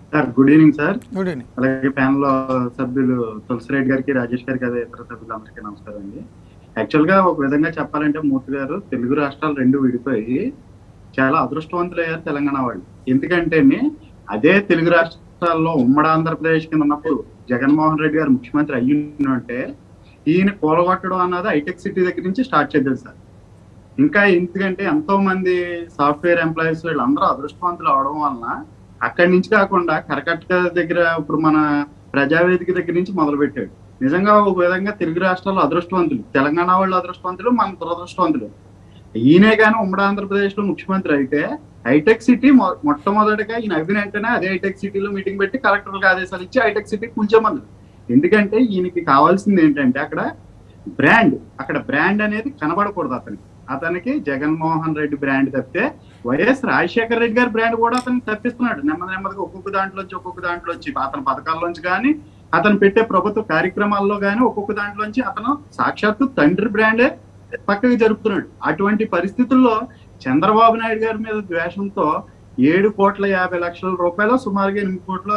Sir good evening sir good evening అలాగే panel లో సభ్యులు తులసిరెడ్డి గారికి రాజేష్ గారికి అదే ఇతర సభ్యులందరికీ నమస్కారం అండి యాక్చువల్ గా ఒక విధంగా చెప్పాలంటే మూర్తి గారు తెలుగు రాష్ట్రాలు రెండు విడిపోయి చాలా అదృష్టవంతులు అయ్యారు తెలంగాణ వాళ్ళు ఎందుకంటే అదే తెలుగు రాష్ట్రాల్లో ఉమ్మడి ఆంధ్రప్రదేశ్ కింద ఉన్నప్పుడు జగన్మోహన్ రెడ్డి గారు ముఖ్యమంత్రి అయ్యిందంటే ఈయన కూలగొట్టడం అన్నది హైటెక్ సిటీ దగ్గర నుంచి స్టార్ట్ చేద్దాం సార్ ఇంకా ఎందుకంటే ఎంతో మంది సాఫ్ట్వేర్ ఎంప్లాయీస్ వీళ్ళందరూ అదృష్టవంతులు అవడం వలన అక్కడి నుంచి కాకుండా కరకట్ట దగ్గర ఇప్పుడు మన ప్రజావేదిక దగ్గర నుంచి మొదలు పెట్టాడు నిజంగా ఒక విధంగా తెలుగు రాష్ట్రాల్లో అదృష్టవంతులు తెలంగాణ వాళ్ళు అదృష్టవంతులు మన దురదృష్టవంతులు ఈయనే కానీ ఉమ్మడి ఆంధ్రప్రదేశ్ లో ముఖ్యమంత్రి అయితే హైటెక్ సిటీ మొ- మొట్టమొదటిగా ఈయన అయిన వెంటనే అదే హైటెక్ సిటీలో మీటింగ్ పెట్టి కలెక్టర్లకు ఆదేశాలు ఇచ్చి హైటెక్ సిటీ కూల్చోమన్నారు ఎందుకంటే ఈయనకి కావాల్సింది ఏంటంటే అక్కడ బ్రాండ్ అక్కడ బ్రాండ్ అనేది కనబడకూడదు అతనికి అతనికి జగన్మోహన్ రెడ్డి బ్రాండ్ తప్పితే వైఎస్ రాజశేఖర రెడ్డి గారి బ్రాండ్ కూడా అతను తప్పిస్తున్నాడు నెమ్మది నెమ్మదిగా ఒక్కొక్క దాంట్లోంచి ఒక్కొక్క దాంట్లోంచి అతని పథకాల్లోంచి కానీ అతను పెట్టే ప్రభుత్వ కార్యక్రమాల్లో కానీ ఒక్కొక్క దాంట్లోంచి అతను సాక్షాత్తు తండ్రి బ్రాండే పక్కకి జరుపుతున్నాడు అటువంటి పరిస్థితుల్లో చంద్రబాబు నాయుడు గారి మీద ద్వేషంతో ఏడు కోట్ల యాభై లక్షల రూపాయలు సుమారుగా ఎనిమిది కోట్ల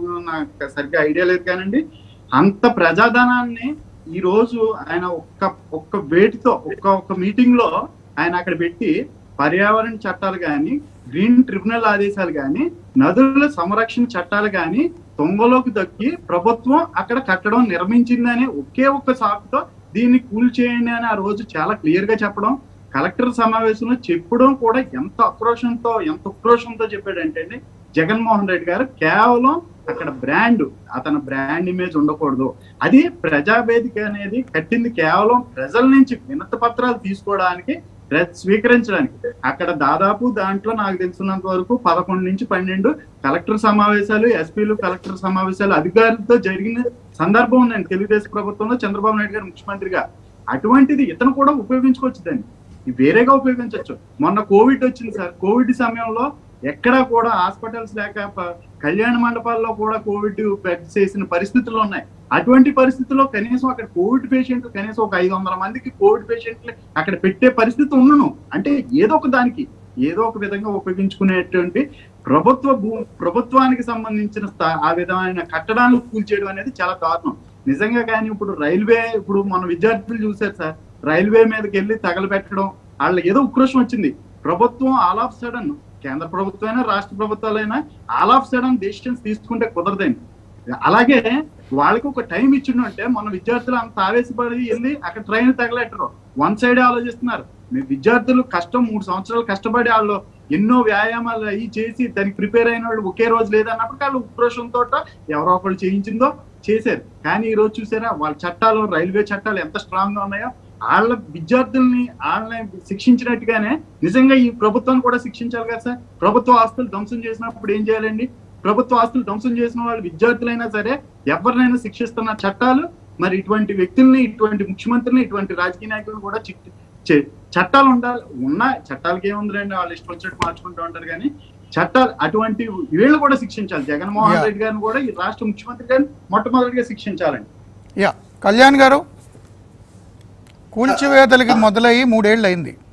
నాకు సరిగ్గా ఐడియా లేదు కానండి అంత ప్రజాధనాన్ని ఈ రోజు ఆయన ఒక్క ఒక్క వేటితో ఒక్క ఒక్క మీటింగ్ లో ఆయన అక్కడ పెట్టి పర్యావరణ చట్టాలు కానీ గ్రీన్ ట్రిబ్యునల్ ఆదేశాలు కానీ నదుల సంరక్షణ చట్టాలు కానీ తొంగలోకి దక్కి ప్రభుత్వం అక్కడ కట్టడం నిర్మించిందని ఒకే ఒక్క సాకుతో దీన్ని కూల్ చేయండి అని ఆ రోజు చాలా క్లియర్ గా చెప్పడం కలెక్టర్ సమావేశంలో చెప్పడం కూడా ఎంత ఆక్రోషంతో ఎంత ఉక్రోషంతో చెప్పాడంటే అండి జగన్మోహన్ రెడ్డి గారు కేవలం అక్కడ బ్రాండ్ అతని బ్రాండ్ ఇమేజ్ ఉండకూడదు అది ప్రజావేదిక అనేది కట్టింది కేవలం ప్రజల నుంచి వినతి పత్రాలు తీసుకోవడానికి ప్ర- స్వీకరించడానికి అక్కడ దాదాపు దాంట్లో నాకు తెలిసినంత వరకు పదకొండు నుంచి పన్నెండు కలెక్టర్ సమావేశాలు ఎస్పీలు కలెక్టర్ సమావేశాలు అధికారులతో జరిగిన సందర్భం ఉందండి తెలుగుదేశం ప్రభుత్వంలో చంద్రబాబు నాయుడు గారు ముఖ్యమంత్రిగా అటువంటిది ఇతను కూడా ఉపయోగించుకోవచ్చు దాన్ని ఇది వేరేగా ఉపయోగించవచ్చు మొన్న కోవిడ్ వచ్చింది సార్ కోవిడ్ సమయంలో ఎక్కడా కూడా హాస్పిటల్స్ లేక ప- కళ్యాణ మండపాల్లో కూడా కోవిడ్ బెడ్స్ చేసిన పరిస్థితులు ఉన్నాయి అటువంటి పరిస్థితుల్లో కనీసం అక్కడ కోవిడ్ పేషెంట్లు కనీసం ఒక ఐదు వందల మందికి కోవిడ్ పేషెంట్లు అక్కడ పెట్టే పరిస్థితి ఉండను అంటే ఏదో ఒక దానికి ఏదో ఒక విధంగా ఉపయోగించుకునేటువంటి ప్రభుత్వ భూ ప్రభుత్వానికి సంబంధించిన స్థా- ఆ విధమైన కట్టడాలు కూల్చేయడం అనేది చాలా దారుణం నిజంగా కానీ ఇప్పుడు రైల్వే ఇప్పుడు మన విద్యార్థులు చూశారు సార్ రైల్వే మీదకి వెళ్ళి తగలబెట్టడం వాళ్ళకి ఏదో ఉక్రోషం వచ్చింది ప్రభుత్వం ఆల్ ఆఫ్ సడన్ కేంద్ర ప్రభుత్వమైనా రాష్ట్ర ప్రభుత్వాలైనా ఆల్ ఆఫ్ సడన్ డెసిషన్స్ తీసుకుంటే కుదరదండి అలాగే వాళ్ళకి ఒక టైం ఇచ్చిండంటే మన విద్యార్థులు అంత ఆవేశపడి వెళ్ళి అక్కడ ట్రైన్ తగలెట్టరు వన్ సైడ్ ఆలోచిస్తున్నారు మీ విద్యార్థులు కష్టం మూడు సంవత్సరాలు కష్టపడి వాళ్ళు ఎన్నో వ్యాయామాలు అవి చేసి దానికి ప్రిపేర్ అయిన వాళ్ళు ఒకే రోజు లేదన్నప్పుడు వాళ్ళు ఉక్రోషంతో ఎవరో ఒకళ్ళు చేయించిందో చేశారు కానీ ఈ రోజు చూసారా వాళ్ళ చట్టాలు రైల్వే చట్టాలు ఎంత స్ట్రాంగ్ గా ఉన్నాయో వాళ్ళ విద్యార్థుల్ని వాళ్ళని శిక్షించినట్టుగానే నిజంగా ఈ ప్రభుత్వాన్ని కూడా శిక్షించాలి కదా సార్ ప్రభుత్వ ఆస్తులు ధ్వంసం చేసినప్పుడు ఏం చేయాలండి ప్రభుత్వ ఆస్తులు ధ్వంసం చేసిన వాళ్ళు విద్యార్థులైనా సరే ఎవరినైనా శిక్షిస్తున్న చట్టాలు మరి ఇటువంటి వ్యక్తుల్ని ఇటువంటి ముఖ్యమంత్రిని ఇటువంటి రాజకీయ నాయకులను కూడా చిట్- చే- చట్టాలు ఉండాలి ఉన్న చట్టాలకి ఏముందండి వాళ్ళు ఇష్టం వచ్చినట్టు మార్చుకుంటూ ఉంటారు కానీ చట్టాలు అటువంటి వీళ్ళు కూడా శిక్షించాలి జగన్మోహన్ Yeah. రెడ్డి గారిని కూడా ఈ రాష్ట్ర ముఖ్యమంత్రి గారిని మొట్టమొదటిగా శిక్షించాలండి యా కళ్యాణ్ గారు కూల్చివేతలకి మొదలయ్యి మూడేళ్ళు అయింది